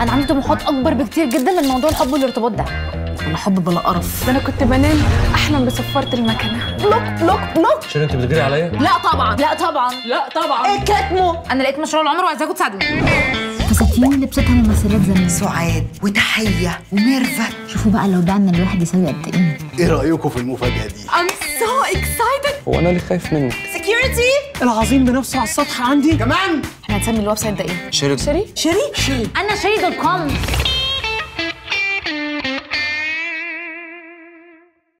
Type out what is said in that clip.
انا عندي طموحات اكبر بكتير جدا من موضوع الحب والارتباط ده ولا حب بلا قرف ده انا كنت بنام احلم بصفاره المكنه بلوك بلوك بلوك شيرين انت بتجري عليا؟ لا طبعا لا طبعا لا طبعا ايه كاتمو انا لقيت مشروع العمر وعايزاكم تساعدوني فساتين لبستها ممثلات زمان سعاد وتحية وميرفت شوفوا بقى لو بعنا الواحد يساوي قد ايه ايه رايكم في المفاجاه دي I'm so excited هو انا اللي خايف منك العظيم بنفسه على السطح عندي كمان احنا هنسمي الويب سايت ده ايه شيرين شيري انا شيري دوت كوم